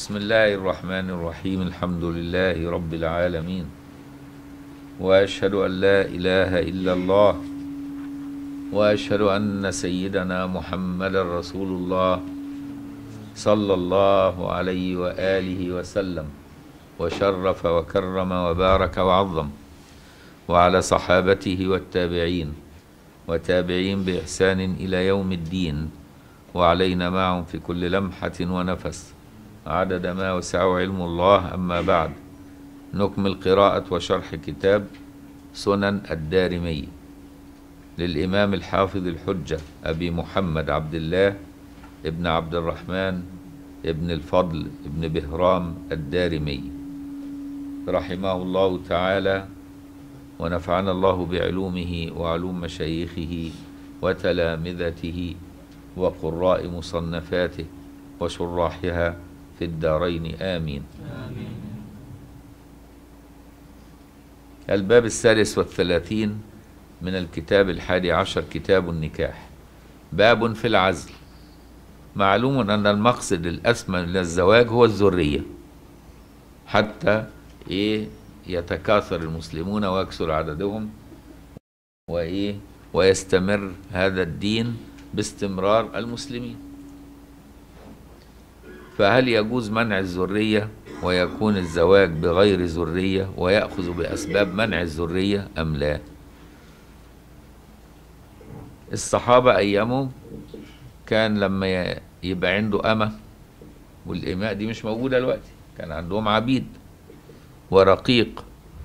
بسم الله الرحمن الرحيم الحمد لله رب العالمين واشهد ان لا اله الا الله واشهد ان سيدنا محمدا رسول الله صلى الله عليه واله وسلم وشرف وكرم وبارك وعظم وعلى صحابته والتابعين وتابعين باحسان الى يوم الدين وعلينا معهم في كل لمحه ونفس عدد ما وسعه علم الله أما بعد نكمل قراءة وشرح كتاب سنن الدارمي للإمام الحافظ الحجة أبي محمد عبد الله ابن عبد الرحمن ابن الفضل ابن بهرام الدارمي رحمه الله تعالى ونفعنا الله بعلومه وعلوم مشايخه وتلامذته وقراء مصنفاته وشراحها في الدارين آمين الباب الثالث والثلاثين من الكتاب الحادي عشر كتاب النكاح باب في العزل معلوم أن المقصد الأسمى من الزواج هو الذرية حتى إيه يتكاثر المسلمون ويكثر عددهم وإيه ويستمر هذا الدين باستمرار المسلمين فهل يجوز منع الذرية ويكون الزواج بغير ذرية ويأخذ بأسباب منع الذرية أم لا الصحابة أيامهم كان لما يبقى عنده أمة والإماء دي مش موجودة دلوقتي كان عندهم عبيد ورقيق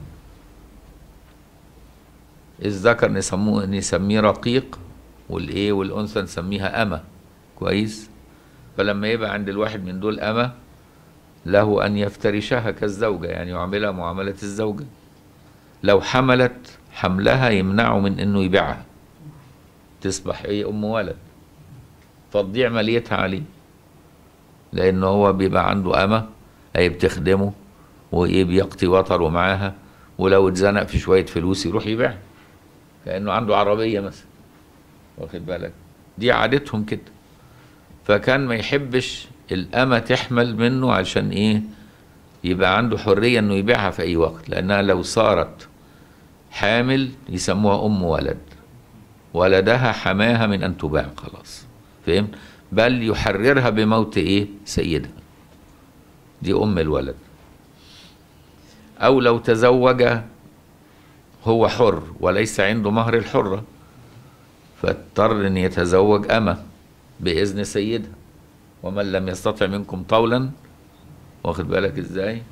الذكر نسموه نسميه رقيق والايه والانثى نسميها امه كويس فلما يبقى عند الواحد من دول أمة له أن يفترشها كالزوجة يعني يعاملها معاملة الزوجة لو حملت حملها يمنعه من أنه يبيعها تصبح إيه أم ولد فتضيع ماليتها عليه لأنه هو بيبقى عنده أمة أي بتخدمه وإيه بيقضي وطره معاها ولو اتزنق في شوية فلوس يروح يبيعها كأنه عنده عربية مثلا واخد بالك دي عادتهم كده فكان ما يحبش الأمة تحمل منه عشان إيه يبقى عنده حرية إنه يبيعها في أي وقت لأنها لو صارت حامل يسموها أم ولد ولدها حماها من أن تباع خلاص فهمت بل يحررها بموت إيه سيدها دي أم الولد أو لو تزوج هو حر وليس عنده مهر الحرة فاضطر أن يتزوج أمه بإذن سيدها ومن لم يستطع منكم طولا واخد بالك ازاي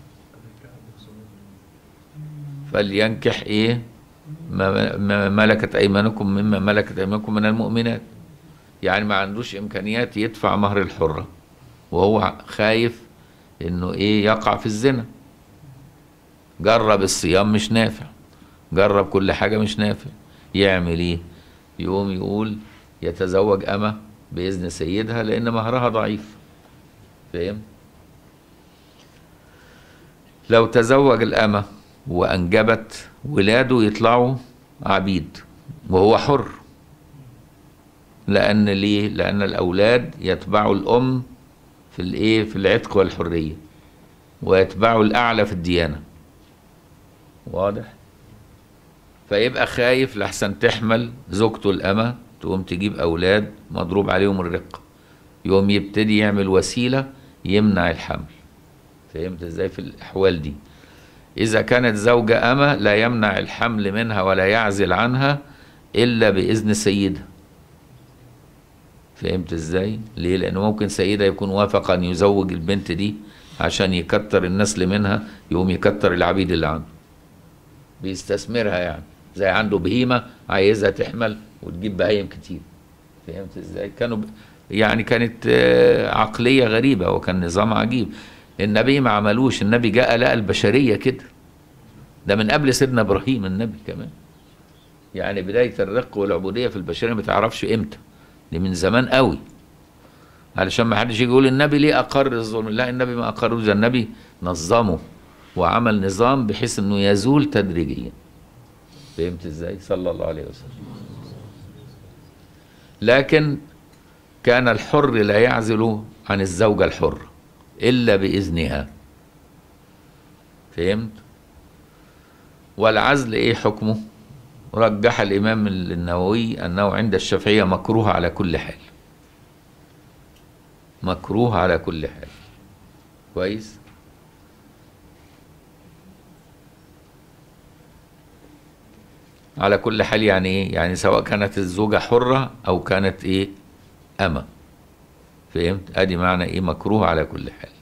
فلينكح ايه ما ملكت ايمانكم مما ملكت ايمانكم من المؤمنات يعني ما عندوش امكانيات يدفع مهر الحرة وهو خايف انه ايه يقع في الزنا جرب الصيام مش نافع جرب كل حاجة مش نافع يعمل ايه يقوم يقول يتزوج أمه بإذن سيدها لأن مهرها ضعيف فاهم لو تزوج الأمة وأنجبت ولاده يطلعوا عبيد وهو حر لأن ليه؟ لأن الأولاد يتبعوا الأم في الإيه؟ في العتق والحرية ويتبعوا الأعلى في الديانة واضح؟ فيبقى خايف لحسن تحمل زوجته الأمة تقوم تجيب أولاد مضروب عليهم الرق يقوم يبتدي يعمل وسيلة يمنع الحمل فهمت ازاي في الأحوال دي إذا كانت زوجة أمة لا يمنع الحمل منها ولا يعزل عنها إلا بإذن سيدها فهمت ازاي ليه لأنه ممكن سيدها يكون وافق أن يزوج البنت دي عشان يكتر النسل منها يقوم يكتر العبيد اللي عنده بيستثمرها يعني زي عنده بهيمة عايزها تحمل وتجيب بهايم كتير فهمت ازاي كانوا ب... يعني كانت عقلية غريبة وكان نظام عجيب النبي ما عملوش النبي جاء لقى البشرية كده ده من قبل سيدنا إبراهيم النبي كمان يعني بداية الرق والعبودية في البشرية ما تعرفش امتى دي من زمان قوي علشان ما حدش يجي يقول النبي ليه أقر الظلم لا النبي ما أقروش ده النبي نظمه وعمل نظام بحيث انه يزول تدريجيا فهمت ازاي صلى الله عليه وسلم لكن كان الحر لا يعزل عن الزوجة الحرة إلا بإذنها فهمت والعزل إيه حكمه رجح الإمام النووي أنه عند الشافعية مكروه على كل حال مكروه على كل حال كويس على كل حال يعني ايه يعني سواء كانت الزوجة حرة او كانت ايه أمة فهمت ادي معنى ايه مكروه على كل حال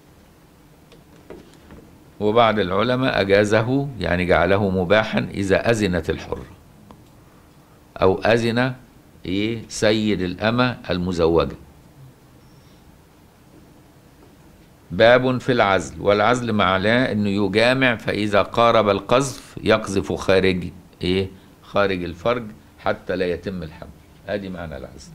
وبعض العلماء أجازه يعني جعله مباحا إذا أذنت الحرة أو أذن إيه سيد الأمة المزوجة باب في العزل والعزل معناه انه يجامع فاذا قارب القذف يقذف خارج ايه خارج الفرج حتى لا يتم الحمل ادي معنى العزل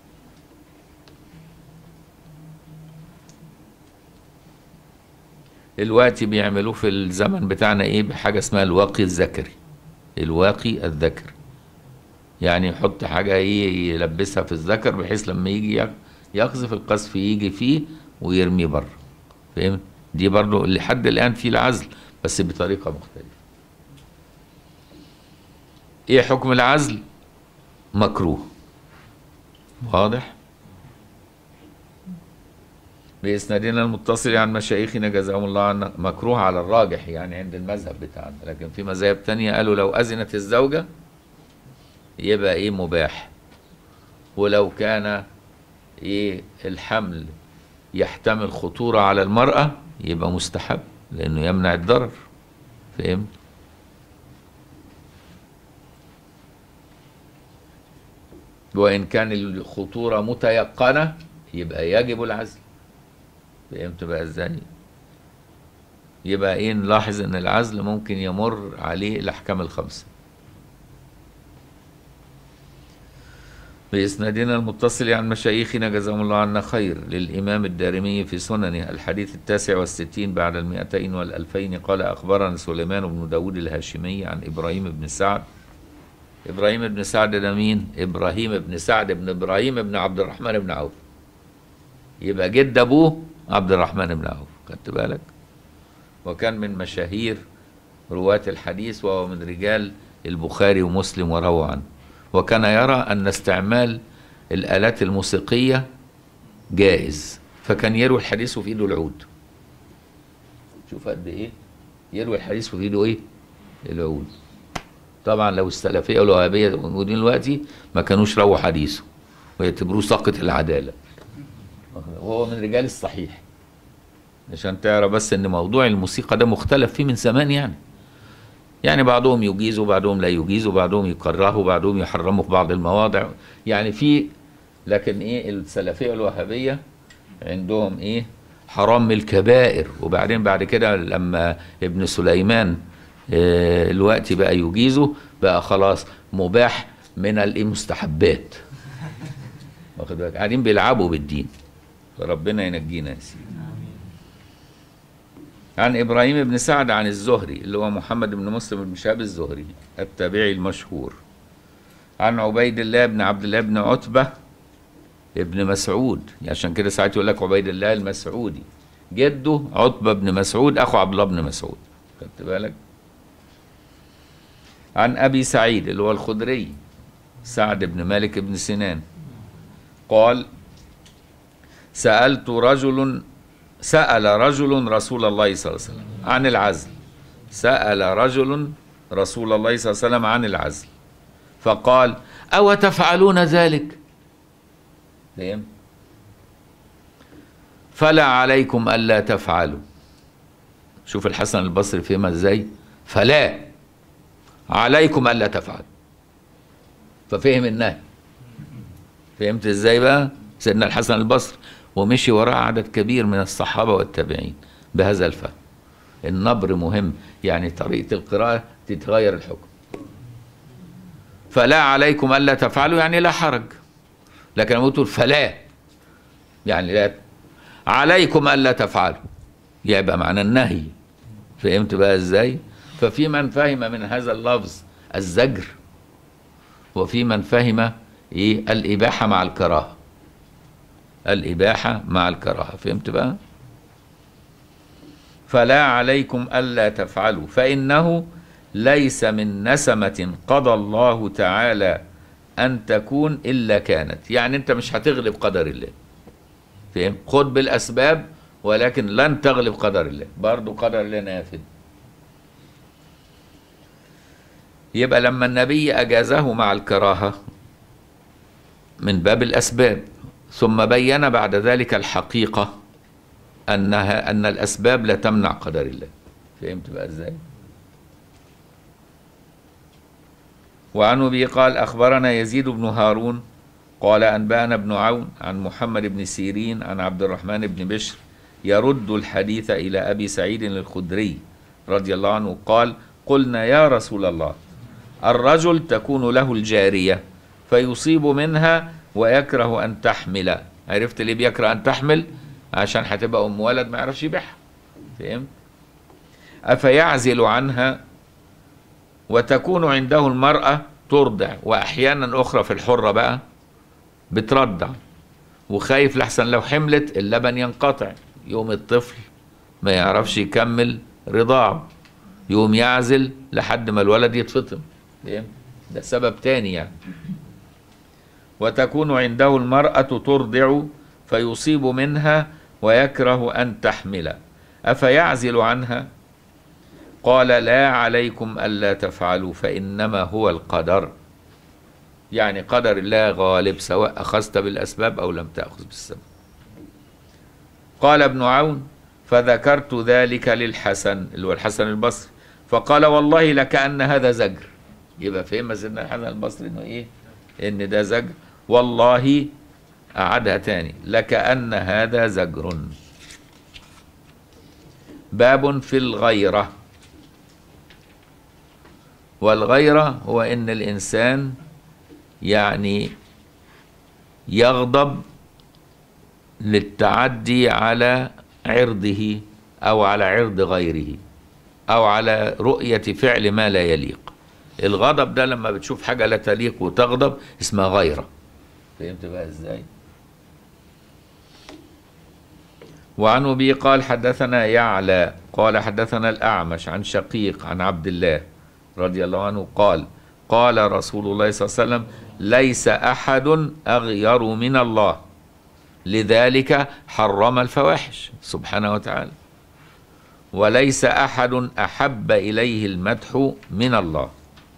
دلوقتي بيعملوه في الزمن بتاعنا ايه بحاجه اسمها الواقي الذكري الواقي الذكري يعني يحط حاجه ايه يلبسها في الذكر بحيث لما يجي يقذف القذف يجي فيه ويرميه بره فهمت دي برضو لحد الان في العزل بس بطريقه مختلفه ايه حكم العزل مكروه واضح بإسنادنا المتصل عن مشايخنا جزاهم الله عنا مكروه على الراجح يعني عند المذهب بتاعنا لكن في مذاهب تانية قالوا لو أذنت الزوجة يبقى إيه مباح ولو كان إيه الحمل يحتمل خطورة على المرأة يبقى مستحب لأنه يمنع الضرر فهمت وإن كان الخطورة متيقنة يبقى يجب العزل فهمت بقى ازاي يبقى ايه نلاحظ ان العزل ممكن يمر عليه الاحكام الخمسه بإسنادنا المتصل عن مشايخنا جزاهم الله عنا خير للإمام الدارمي في سننه الحديث التاسع والستين بعد المئتين والألفين قال أخبرنا سليمان بن داود الهاشمي عن إبراهيم بن سعد إبراهيم بن سعد ده مين؟ إبراهيم بن سعد بن إبراهيم بن عبد الرحمن بن عوف يبقى جد أبوه عبد الرحمن بن عوف خدت بالك وكان من مشاهير رواة الحديث وهو من رجال البخاري ومسلم وروى عنه وكان يرى أن استعمال الآلات الموسيقية جائز فكان يروي الحديث وفي ايده العود شوف قد ايه يروي الحديث وفي ايده ايه العود طبعا لو السلفيه والوهابيه موجودين دلوقتي ما كانوش رووا حديثه ويعتبروه ساقط العداله وهو من رجال الصحيح عشان تعرف بس ان موضوع الموسيقى ده مختلف فيه من زمان يعني يعني بعضهم يجيز وبعضهم لا يجيز وبعضهم يكره وبعضهم يحرمه في بعض المواضع يعني في لكن ايه السلفيه والوهابيه عندهم ايه حرام من الكبائر وبعدين بعد كده لما ابن سليمان آه، الوقت بقى يجيزه بقى خلاص مباح من المستحبات واخد بالك قاعدين بيلعبوا بالدين فربنا ينجينا يا سيدي عن ابراهيم بن سعد عن الزهري اللي هو محمد بن مسلم بن شهاب الزهري التابعي المشهور عن عبيد الله بن عبد الله بن عتبه ابن مسعود عشان كده ساعات يقول لك عبيد الله المسعودي جده عتبه بن مسعود اخو عبد الله بن مسعود خدت بالك عن ابي سعيد اللي هو الخدري سعد بن مالك بن سنان قال سألت رجل سأل رجل رسول الله صلى الله عليه وسلم عن العزل سأل رجل رسول الله صلى الله عليه وسلم عن العزل فقال أو تفعلون ذلك فهم؟ فلا عليكم ألا تفعلوا شوف الحسن البصري فهمها ازاي فلا عليكم ألا تفعلوا ففهم النهي فهمت ازاي بقى سيدنا الحسن البصري ومشي وراه عدد كبير من الصحابة والتابعين بهذا الفهم النبر مهم يعني طريقة القراءة تتغير الحكم فلا عليكم ألا تفعلوا يعني لا حرج لكن لما تقول فلا يعني لا عليكم ألا تفعلوا يبقى معنى النهي فهمت بقى ازاي ففي من فهم من هذا اللفظ الزجر وفي من فهم ايه الإباحة مع الكراهة الإباحة مع الكراهة فهمت بقى فلا عليكم ألا تفعلوا فإنه ليس من نسمة قضى الله تعالى أن تكون إلا كانت يعني أنت مش هتغلب قدر الله فهم خد بالأسباب ولكن لن تغلب قدر الله برضو قدر الله نافذ يبقى لما النبي أجازه مع الكراهة من باب الأسباب ثم بين بعد ذلك الحقيقة أنها أن الأسباب لا تمنع قدر الله فهمت بقى إزاي؟ وعن أبي قال أخبرنا يزيد بن هارون قال أنبأنا بن عون عن محمد بن سيرين عن عبد الرحمن بن بشر يرد الحديث إلى أبي سعيد الخدري رضي الله عنه قال قلنا يا رسول الله الرجل تكون له الجارية فيصيب منها ويكره أن تحمل عرفت ليه بيكره أن تحمل عشان هتبقى أم ولد ما يعرفش يبيعها فهمت أفيعزل عنها وتكون عنده المرأة ترضع وأحيانا أخرى في الحرة بقى بترضع وخايف لحسن لو حملت اللبن ينقطع يوم الطفل ما يعرفش يكمل رضاعه يوم يعزل لحد ما الولد يتفطم فهمت ده سبب تاني يعني وتكون عنده المرأة ترضع فيصيب منها ويكره أن تحمل أفيعزل عنها قال لا عليكم ألا تفعلوا فإنما هو القدر يعني قدر الله غالب سواء أخذت بالأسباب أو لم تأخذ بالسبب قال ابن عون فذكرت ذلك للحسن اللي هو الحسن البصري فقال والله لكأن هذا زجر يبقى فهم سيدنا الحسن البصري انه ايه ان ده زجر والله أعادها تاني لكأن هذا زجر باب في الغيرة والغيرة هو ان الانسان يعني يغضب للتعدي على عرضه او على عرض غيره او على رؤية فعل ما لا يليق الغضب ده لما بتشوف حاجة لا تليق وتغضب اسمها غيرة فهمت بقى ازاي وعن ابي قال حدثنا يعلى قال حدثنا الاعمش عن شقيق عن عبد الله رضي الله عنه قال قال رسول الله صلى الله عليه وسلم ليس احد اغير من الله لذلك حرم الفواحش سبحانه وتعالى وليس احد احب اليه المدح من الله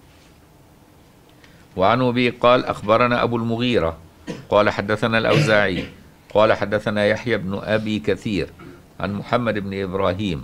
وعن ابي قال اخبرنا ابو المغيره قال حدثنا الاوزاعي قال حدثنا يحيى بن ابي كثير عن محمد بن ابراهيم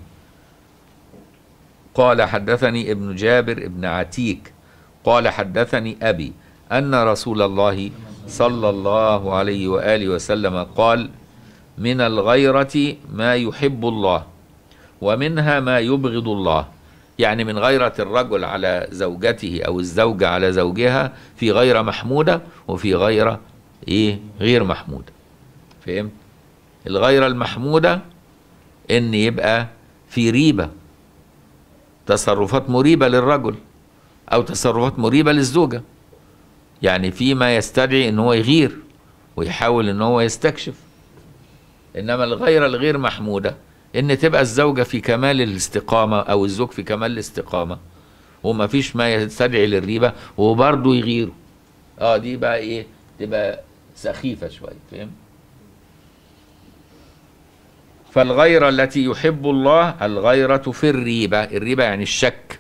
قال حدثني ابن جابر ابن عتيك قال حدثني ابي ان رسول الله صلى الله عليه واله وسلم قال من الغيره ما يحب الله ومنها ما يبغض الله يعني من غيرة الرجل على زوجته أو الزوجة على زوجها في غيرة محمودة وفي غيرة إيه غير محمودة فهمت الغيرة المحمودة إن يبقى في ريبة تصرفات مريبة للرجل أو تصرفات مريبة للزوجة يعني فيما يستدعي إن هو يغير ويحاول إن هو يستكشف إنما الغيرة الغير محمودة ان تبقى الزوجه في كمال الاستقامه او الزوج في كمال الاستقامه وما فيش ما يستدعي للريبه وبرضه يغيروا اه دي بقى ايه تبقى سخيفه شويه فاهم فالغيرة التي يحب الله الغيرة في الريبة الريبة يعني الشك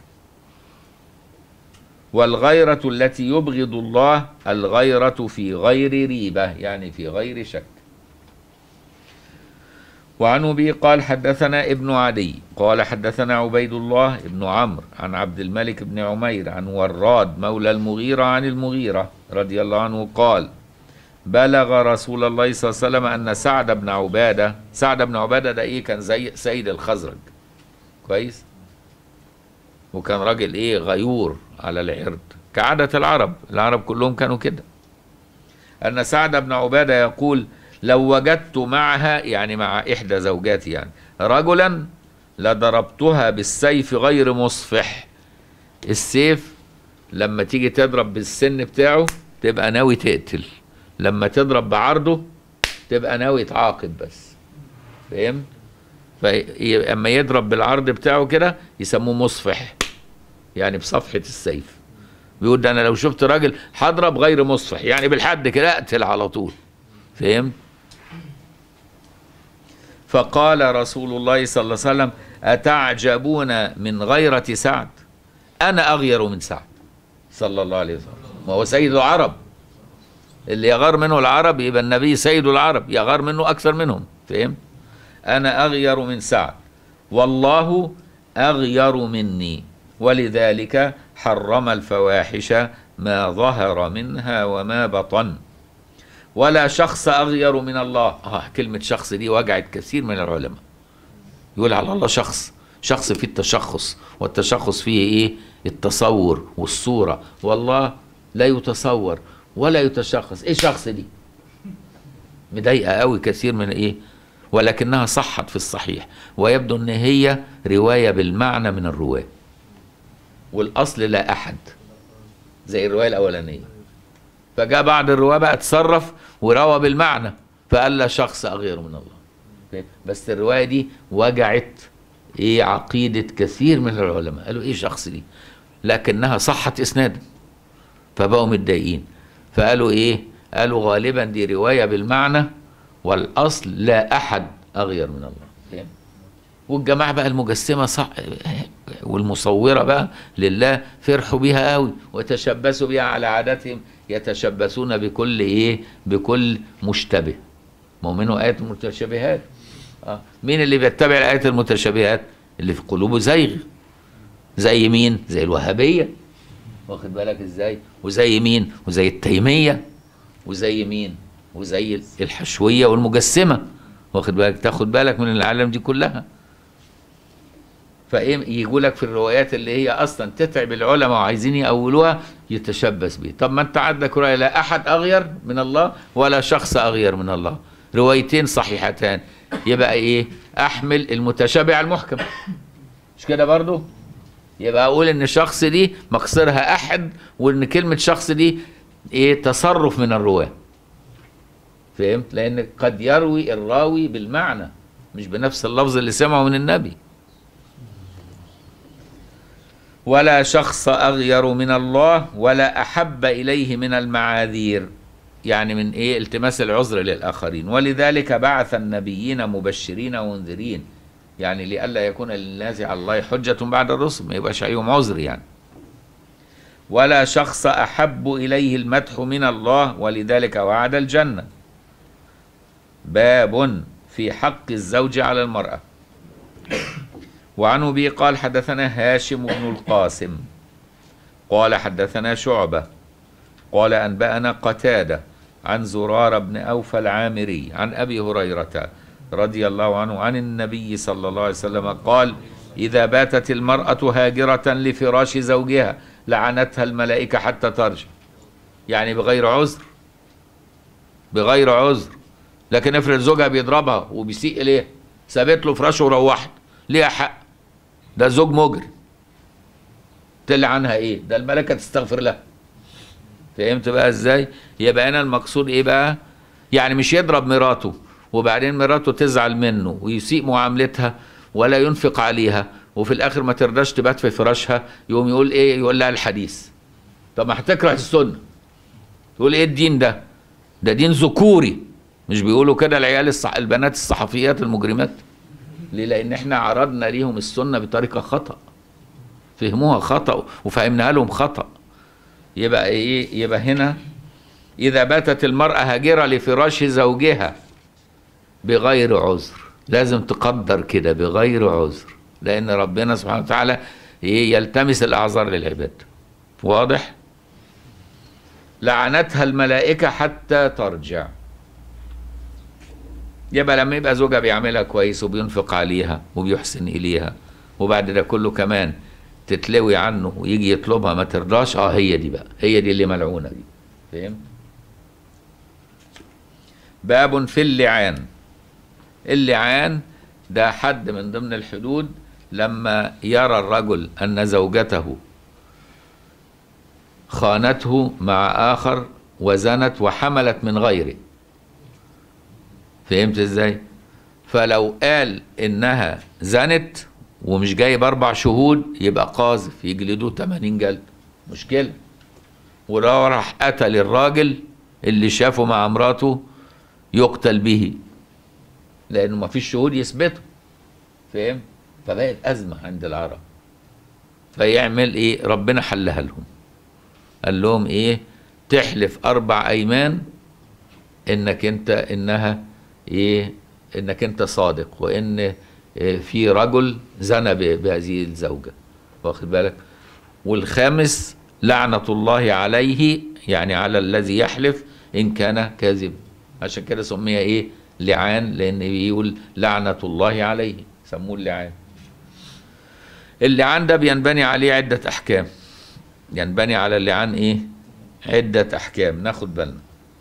والغيرة التي يبغض الله الغيرة في غير ريبة يعني في غير شك وعن ابي قال حدثنا ابن عدي قال حدثنا عبيد الله بن عمرو عن عبد الملك بن عمير عن وراد مولى المغيرة عن المغيرة رضي الله عنه قال بلغ رسول الله صلى الله عليه وسلم ان سعد بن عباده سعد بن عباده ده ايه كان زي سيد الخزرج كويس وكان راجل ايه غيور على العرض كعاده العرب العرب كلهم كانوا كده ان سعد بن عباده يقول لو وجدت معها يعني مع إحدى زوجاتي يعني رجلا لضربتها بالسيف غير مصفح السيف لما تيجي تضرب بالسن بتاعه تبقى ناوي تقتل لما تضرب بعرضه تبقى ناوي تعاقب بس فهمت فاما يضرب بالعرض بتاعه كده يسموه مصفح يعني بصفحة السيف بيقول ده انا لو شفت راجل هضرب غير مصفح يعني بالحد كده اقتل على طول فهمت فقال رسول الله صلى الله عليه وسلم أتعجبون من غيرة سعد أنا أغير من سعد صلى الله عليه وسلم وهو سيد العرب اللي يغار منه العرب يبقى النبي سيد العرب يغار منه أكثر منهم فهمت أنا أغير من سعد والله أغير مني ولذلك حرم الفواحش ما ظهر منها وما بطن ولا شخص أغير من الله آه كلمة شخص دي وجعت كثير من العلماء يقول على الله شخص شخص فيه التشخص والتشخص فيه ايه التصور والصورة والله لا يتصور ولا يتشخص ايه شخص دي مضايقة قوي كثير من ايه ولكنها صحت في الصحيح ويبدو ان هي رواية بالمعنى من الرواة والاصل لا احد زي الرواية الاولانية فجاء بعض الرواه بقى تصرف وروى بالمعنى فقال لا شخص اغير من الله بس الروايه دي وجعت ايه عقيده كثير من العلماء قالوا ايه شخص دي لكنها صحت اسنادا فبقوا متضايقين فقالوا ايه قالوا غالبا دي روايه بالمعنى والاصل لا احد اغير من الله فاهم والجماعه بقى المجسمه صح والمصوره بقى لله فرحوا بيها قوي وتشبثوا بها على عادتهم يتشبثون بكل ايه بكل مشتبه ما هو منه ايات المتشابهات آه. مين اللي بيتبع الايات المتشابهات اللي في قلوبه زيغ زي مين زي الوهابيه واخد بالك ازاي وزي مين وزي التيميه وزي مين وزي الحشويه والمجسمه واخد بالك تاخد بالك من العالم دي كلها فايه يجوا لك في الروايات اللي هي اصلا تتعب العلماء وعايزين يأولوها يتشبث بيه طب ما انت عندك روايه لا احد اغير من الله ولا شخص اغير من الله روايتين صحيحتان يبقى ايه احمل المتشابه على المحكم مش كده برضو يبقى اقول ان الشخص دي مقصرها احد وان كلمه شخص دي ايه تصرف من الرواه فهمت لان قد يروي الراوي بالمعنى مش بنفس اللفظ اللي سمعه من النبي ولا شخص اغير من الله ولا احب اليه من المعاذير يعني من ايه التماس العذر للاخرين ولذلك بعث النبيين مبشرين ومنذرين يعني لئلا يكون للناس على الله حجة بعد الرسل ما يبقاش عليهم عذر يعني ولا شخص احب اليه المدح من الله ولذلك وعد الجنه باب في حق الزوج على المراه وعن ابي قال حدثنا هاشم بن القاسم قال حدثنا شعبه قال انبانا قتاده عن زرار بن اوفى العامري عن ابي هريره رضي الله عنه عن النبي صلى الله عليه وسلم قال اذا باتت المراه هاجره لفراش زوجها لعنتها الملائكه حتى ترجع يعني بغير عذر بغير عذر لكن افرض زوجها بيضربها وبيسيء اليها سابت له فراشه وروحت ليها حق ده زوج مجرم تلعنها ايه ده الملائكه تستغفر لها فهمت بقى ازاي يبقى هنا المقصود ايه بقى يعني مش يضرب مراته وبعدين مراته تزعل منه ويسيء معاملتها ولا ينفق عليها وفي الاخر ما ترضاش تبات في فراشها يقوم يقول ايه يقول لها الحديث طب ما هتكره السنه تقول ايه الدين ده ده دين ذكوري مش بيقولوا كده العيال الصح... البنات الصحفيات المجرمات ليه لان احنا عرضنا ليهم السنه بطريقه خطا فهموها خطا وفهمناها لهم خطا يبقى ايه يبقى هنا اذا باتت المراه هاجره لفراش زوجها بغير عذر لازم تقدر كده بغير عذر لان ربنا سبحانه وتعالى ايه يلتمس الاعذار للعباد واضح لعنتها الملائكه حتى ترجع يبقى لما يبقى زوجها بيعملها كويس وبينفق عليها وبيحسن اليها وبعد ده كله كمان تتلوي عنه ويجي يطلبها ما ترضاش اه هي دي بقى هي دي اللي ملعونه دي فهمت باب في اللعان اللعان ده حد من ضمن الحدود لما يرى الرجل ان زوجته خانته مع اخر وزنت وحملت من غيره فهمت ازاي فلو قال انها زنت ومش جايب اربع شهود يبقى قاذف يجلدوه 80 جلد مشكله ولو راح قتل الراجل اللي شافه مع مراته يقتل به لانه ما فيش شهود يثبته فاهم فبقت ازمه عند العرب فيعمل ايه ربنا حلها لهم قال لهم ايه تحلف اربع ايمان انك انت انها ايه انك انت صادق وان إيه في رجل زنى ب- بهذه الزوجه واخد بالك والخامس لعنه الله عليه يعني على الذي يحلف ان كان كاذب عشان كده سمي ايه لعان لان بيقول لعنه الله عليه سموه اللعان اللعان ده بينبني عليه عده احكام ينبني على اللعان ايه عده احكام ناخد بالنا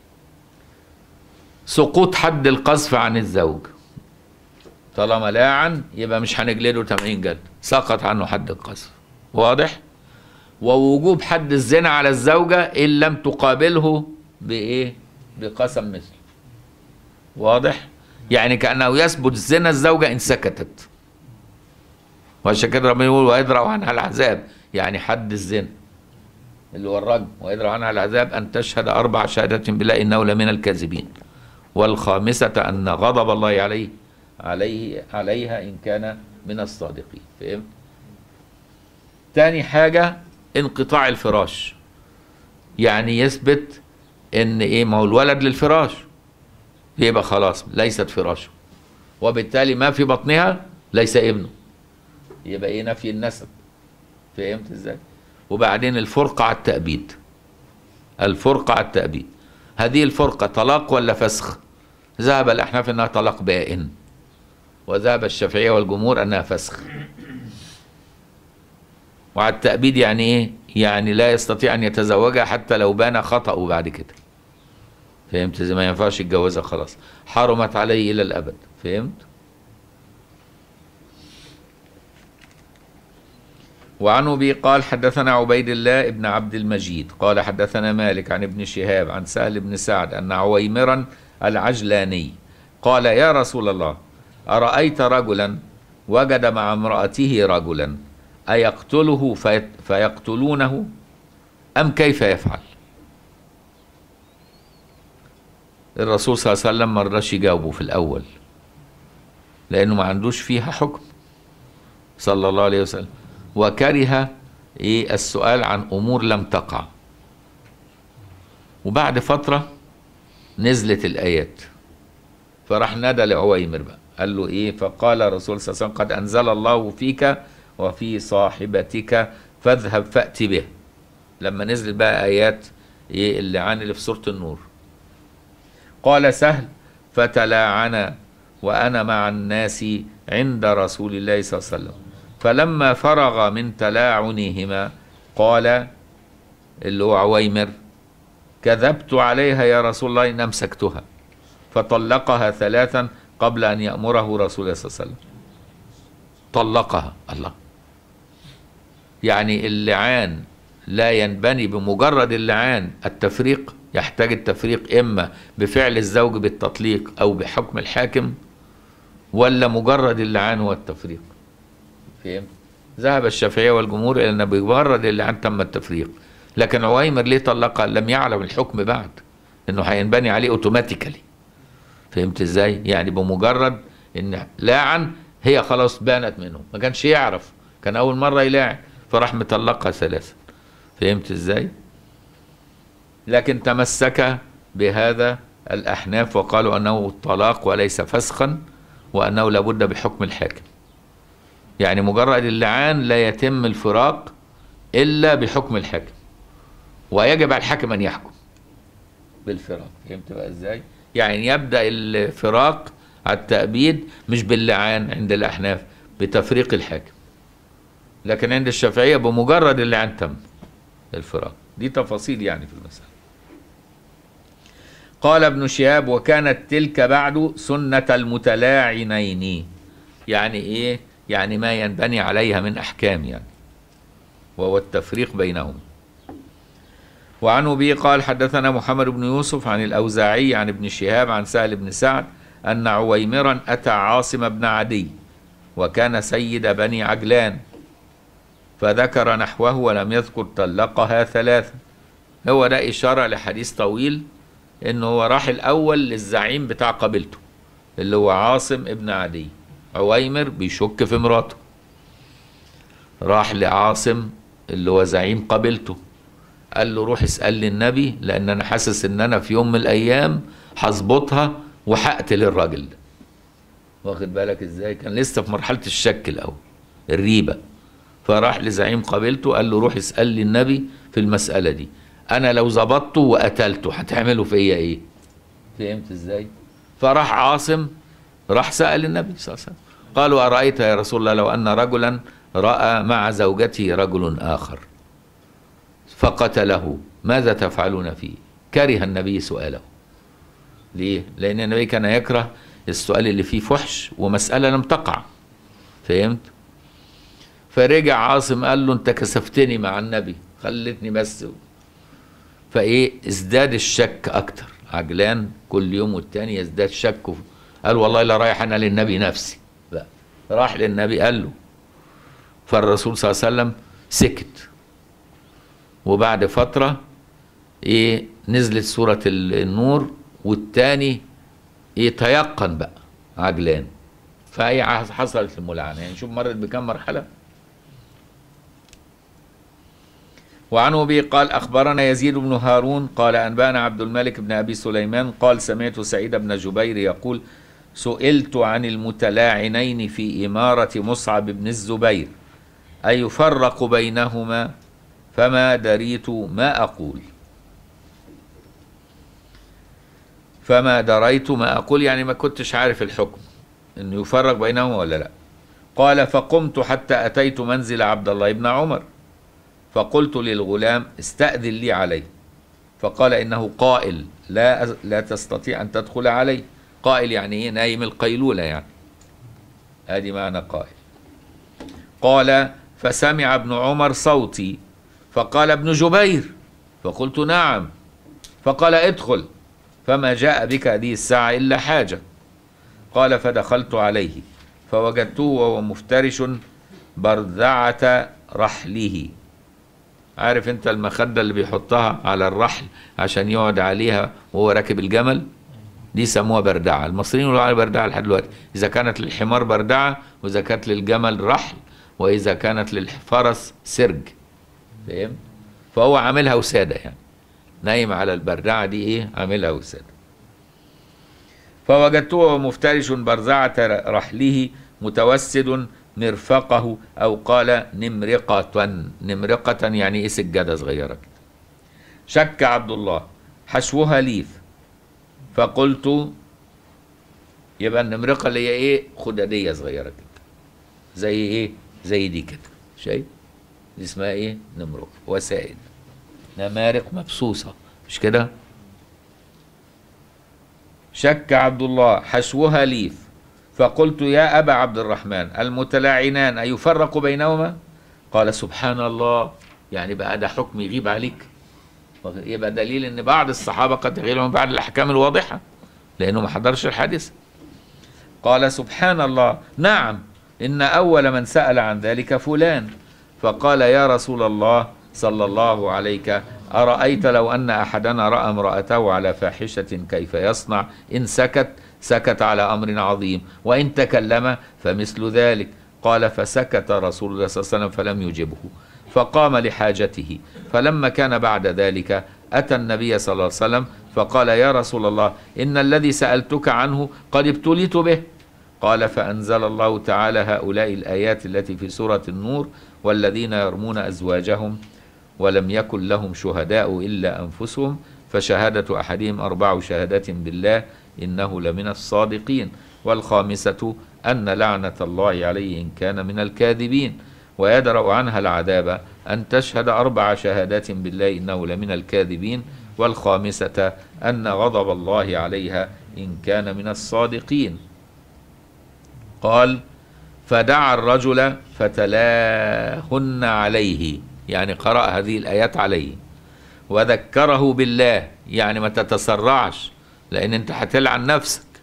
سقوط حد القذف عن الزوج طالما لاعن يبقى مش هنجلده 80 جلد سقط عنه حد القذف واضح ووجوب حد الزنا على الزوجة إن لم تقابله بإيه بقسم مثله واضح يعني كأنه يثبت زنا الزوجة إن سكتت وعشان كده ربنا يقول ويدرأ عنها العذاب يعني حد الزنا اللي هو الرجم ويدرأ عنها العذاب أن تشهد أربع شهادات بالله إنه لمن الكاذبين والخامسة أن غضب الله عليه عليه عليها إن كان من الصادقين فهمت؟ تاني حاجة انقطاع الفراش يعني يثبت ان ايه ما هو الولد للفراش يبقى خلاص ليست فراشه وبالتالي ما في بطنها ليس ابنه يبقى ايه نفي النسب فهمت ازاي وبعدين الفرقة على التأبيد الفرقة على التأبيد هذه الفرقة طلاق ولا فسخ ذهب الأحناف أنها طلاق بائن وذهب الشافعية والجمهور أنها فسخ وعلى التأبيد يعني ايه؟ يعني لا يستطيع ان يتزوجها حتى لو بان خطأه بعد كده. فهمت زي ما ينفعش يتجوزها خلاص. حرمت عليه الى الابد، فهمت؟ وعن ابي قال حدثنا عبيد الله ابن عبد المجيد قال حدثنا مالك عن ابن شهاب عن سهل بن سعد ان عويمرا العجلاني قال يا رسول الله ارايت رجلا وجد مع امراته رجلا أيقتله في فيقتلونه أم كيف يفعل الرسول صلى الله عليه وسلم ما رضاش يجاوبه في الأول لأنه ما عندوش فيها حكم صلى الله عليه وسلم وكره إيه السؤال عن أمور لم تقع وبعد فترة نزلت الآيات فراح نادى لعويمر بقى قال له إيه فقال الرسول صلى الله عليه وسلم قد أنزل الله فيك وفي صاحبتك فاذهب فأت به لما نزلت بقى آيات إيه اللعان اللي في سورة النور قال سهل فتلاعنا وأنا مع الناس عند رسول الله صلى الله عليه وسلم فلما فرغ من تلاعنهما قال اللي هو عويمر كذبت عليها يا رسول الله إن أمسكتها فطلقها ثلاثا قبل أن يأمره رسول الله صلى الله عليه وسلم طلقها الله يعني اللعان لا ينبني بمجرد اللعان التفريق يحتاج التفريق إما بفعل الزوج بالتطليق أو بحكم الحاكم ولا مجرد اللعان هو التفريق فهمت ذهب الشافعية والجمهور إلى أن بمجرد اللعان تم التفريق لكن عويمر ليه طلقها لم يعلم الحكم بعد انه هينبني عليه اوتوماتيكالي فهمت ازاي يعني بمجرد ان لاعن هي خلاص بانت منه ما كانش يعرف كان اول مره يلاعن فراح مطلقها ثلاثه فهمت ازاي لكن تمسك بهذا الاحناف وقالوا انه طلاق وليس فسخا وانه لابد بحكم الحاكم يعني مجرد اللعان لا يتم الفراق الا بحكم الحاكم ويجب على الحاكم ان يحكم بالفراق فهمت بقى ازاي يعني يبدا الفراق على التأبيد مش باللعان عند الأحناف بتفريق الحاكم لكن عند الشافعية بمجرد اللعان تم الفراق دي تفاصيل يعني في المسألة قال ابن شهاب وكانت تلك بعد سنة المتلاعنين يعني ايه يعني ما ينبني عليها من أحكام يعني وهو التفريق بينهم وعن أبي قال حدثنا محمد بن يوسف عن الأوزاعي عن ابن شهاب عن سهل بن سعد أن عويمرا أتى عاصم بن عدي وكان سيد بني عجلان فذكر نحوه ولم يذكر طلقها ثلاثة هو ده إشارة لحديث طويل إنه هو راح الأول للزعيم بتاع قبيلته اللي هو عاصم ابن عدي عويمر بيشك في مراته راح لعاصم اللي هو زعيم قبيلته قال له روح اسأل لي النبي لأن أنا حاسس إن أنا في يوم من الأيام هظبطها وهقتل الراجل ده واخد بالك إزاي كان لسه في مرحلة الشك الأول الريبة فراح لزعيم قبيلته قال له روح اسأل لي النبي في المسألة دي أنا لو ظبطته وقتلته هتعملوا فيا إيه فهمت إزاي فراح عاصم راح سأل النبي صلى الله عليه وسلم قالوا أرأيت يا رسول الله لو أن رجلا رأى مع زوجته رجل آخر فقتله ماذا تفعلون فيه كره النبي سؤاله ليه لأن النبي كان يكره السؤال اللي فيه فحش ومسألة لم تقع فهمت فرجع عاصم قال له انت كسفتني مع النبي خلتني بس فايه ازداد الشك اكتر عجلان كل يوم والتاني يزداد شكه قال والله لا رايح انا للنبي نفسي لا راح للنبي قال له فالرسول صلى الله عليه وسلم سكت وبعد فترة ايه نزلت سورة النور والتاني ايه تيقن بقى عجلان فهي حصلت الملعنة يعني شوف مرت بكم مرحلة وعن أبي قال أخبرنا يزيد بن هارون قال أنبانا عبد الملك بن أبي سليمان قال سمعت سعيد بن جبير يقول سئلت عن المتلاعنين في إمارة مصعب بن الزبير أيفرق بينهما فما دريت ما أقول فما دريت ما أقول يعني ما كنتش عارف الحكم أنه يفرق بينهما ولا لا قال فقمت حتى أتيت منزل عبد الله بن عمر فقلت للغلام استأذن لي عليه فقال إنه قائل لا لا تستطيع أن تدخل عليه قائل يعني إيه نايم القيلولة يعني هذه معنى قائل قال فسمع ابن عمر صوتي فقال ابن جبير فقلت نعم فقال ادخل فما جاء بك هذه الساعة إلا حاجة قال فدخلت عليه فوجدته وهو مفترش برذعة رحله عارف انت المخدة اللي بيحطها على الرحل عشان يقعد عليها وهو راكب الجمل دي سموها بردعة المصريين يقولوا عليها بردعة لحد دلوقتي إذا كانت للحمار بردعة وإذا كانت للجمل رحل وإذا كانت للفرس سرج فاهم فهو عاملها وسادة يعني نايم على البردعة دي إيه عاملها وسادة فوجدته وهو مفترش برزعة رحله متوسد مرفقه أو قال نمرقة نمرقة يعني إيه سجادة صغيرة كده شك عبد الله حشوها ليف فقلت يبقى النمرقة اللي هي إيه خدادية صغيرة كده زي إيه زي دي كده شايف دي اسمها إيه نمرقة وسائل نمارق مبسوسة مش كده شك عبد الله حشوها ليف فقلت يا أبا عبد الرحمن المتلاعنان أيفرق بينهما قال سبحان الله يعني بقى ده حكم يغيب عليك يبقى دليل ان بعض الصحابة قد يغيبهم بعد الأحكام الواضحة لأنه ما حضرش الحادثة قال سبحان الله نعم إن أول من سأل عن ذلك فلان فقال يا رسول الله صلى الله عليك أرأيت لو أن أحدنا رأى امرأته على فاحشة كيف يصنع إن سكت سكت على أمر عظيم وإن تكلم فمثل ذلك قال فسكت رسول الله صلى الله عليه وسلم فلم يجبه فقام لحاجته فلما كان بعد ذلك أتى النبي صلى الله عليه وسلم فقال يا رسول الله إن الذي سألتك عنه قد ابتليت به قال فأنزل الله تعالى هؤلاء الآيات التي في سورة النور والذين يرمون أزواجهم ولم يكن لهم شهداء إلا أنفسهم فشهادة أحدهم أربع شهادات بالله إنه لمن الصادقين والخامسة أن لعنة الله عليه إن كان من الكاذبين ويدرأ عنها العذاب أن تشهد أربع شهادات بالله إنه لمن الكاذبين والخامسة أن غضب الله عليها إن كان من الصادقين قال فدعا الرجل فتلاهن عليه يعني قرأ هذه الآيات عليه وذكره بالله يعني ما تتسرعش لأن أنت هتلعن نفسك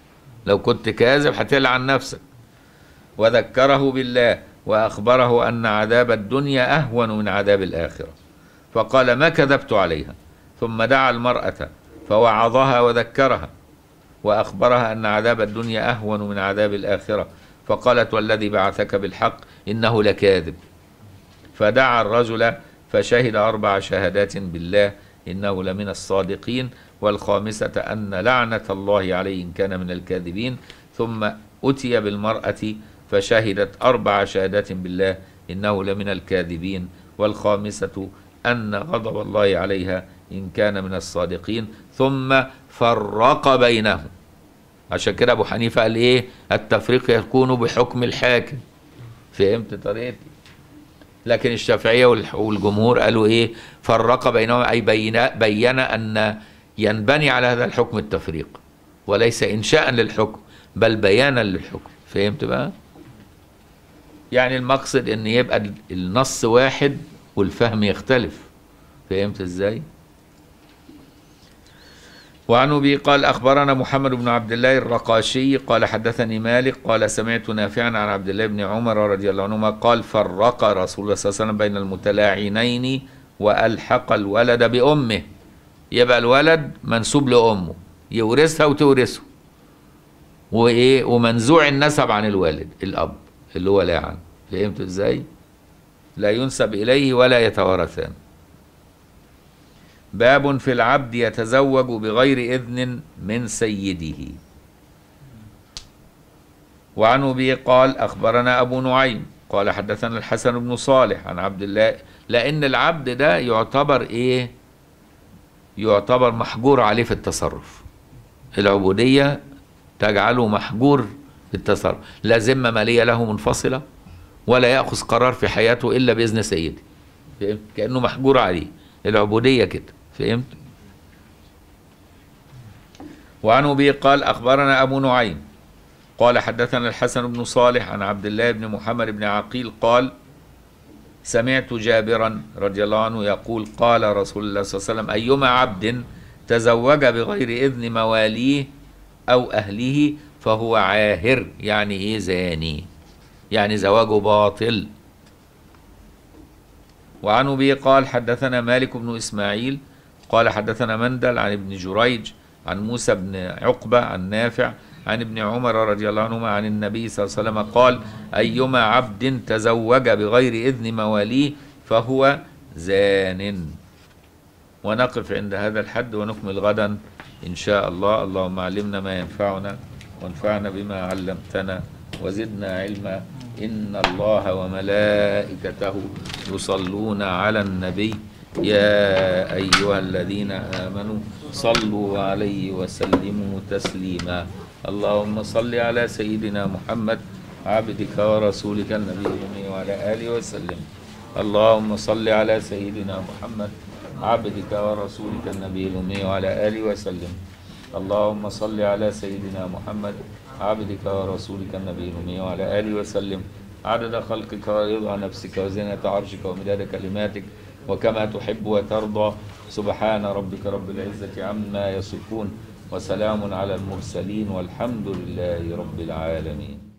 لو كنت كاذب هتلعن نفسك وذكره بالله وأخبره أن عذاب الدنيا أهون من عذاب الآخرة فقال ما كذبت عليها ثم دعا المرأة فوعظها وذكرها وأخبرها أن عذاب الدنيا أهون من عذاب الآخرة فقالت والذي بعثك بالحق إنه لكاذب فدعا الرجل فشهد أربع شهادات بالله إنه لمن الصادقين والخامسة أن لعنة الله عليه إن كان من الكاذبين ثم أتي بالمرأة فشهدت أربع شهادات بالله إنه لمن الكاذبين والخامسة أن غضب الله عليها إن كان من الصادقين ثم فرق بينهم عشان كده أبو حنيفة قال إيه التفريق يكون بحكم الحاكم فهمت طريقتي لكن الشافعية والح- والجمهور قالوا إيه فرق بينهم أي بين, بين أن ينبني على هذا الحكم التفريق وليس إنشاء للحكم بل بيانا للحكم فهمت بقى يعني المقصد ان يبقى النص واحد والفهم يختلف فهمت ازاي وعن ابي قال اخبرنا محمد بن عبد الله الرقاشي قال حدثني مالك قال سمعت نافعا عن عبد الله بن عمر رضي الله عنهما قال فرق رسول الله صلى الله عليه وسلم بين المتلاعنين والحق الولد بامه يبقى الولد منسوب لامه يورثها وتورثه وايه ومنزوع النسب عن الوالد الاب اللي هو لاعن فهمت ازاي لا ينسب اليه ولا يتوارثان باب في العبد يتزوج بغير اذن من سيده وعن ابي قال اخبرنا ابو نعيم قال حدثنا الحسن بن صالح عن عبد الله لان العبد ده يعتبر ايه يعتبر محجور عليه في التصرف العبوديه تجعله محجور في التصرف لا ذمه ماليه له منفصله ولا ياخذ قرار في حياته الا باذن سيده فهمت كانه محجور عليه العبوديه كده فهمت وعن ابي قال اخبرنا ابو نعيم قال حدثنا الحسن بن صالح عن عبد الله بن محمد بن عقيل قال سمعت جابرا رضي الله عنه يقول قال رسول الله صلى الله عليه وسلم ايما عبد تزوج بغير اذن مواليه او اهله فهو عاهر يعني ايه زاني يعني زواجه باطل وعن ابي قال حدثنا مالك بن اسماعيل قال حدثنا مندل عن ابن جريج عن موسى بن عقبه عن نافع عن ابن عمر رضي الله عنهما عن النبي صلى الله عليه وسلم قال ايما عبد تزوج بغير اذن مواليه فهو زان ونقف عند هذا الحد ونكمل غدا ان شاء الله اللهم علمنا ما ينفعنا وانفعنا بما علمتنا وزدنا علما إن الله وملائكته يصلون على النبي يا أيها الذين آمنوا صلوا عليه وسلموا تسليما اللهم صل على سيدنا محمد عبدك ورسولك النبي الأمي وعلى آله وسلم اللهم صل على سيدنا محمد عبدك ورسولك النبي الأمي وعلى آله وسلم اللهم صل على سيدنا محمد عبدك ورسولك النبي الأمي وعلى آله وسلم عدد خلقك ورضا نفسك وزنة عرشك ومداد كلماتك وكما تحب وترضى سبحان ربك رب العزة عما يصفون وسلام على المرسلين والحمد لله رب العالمين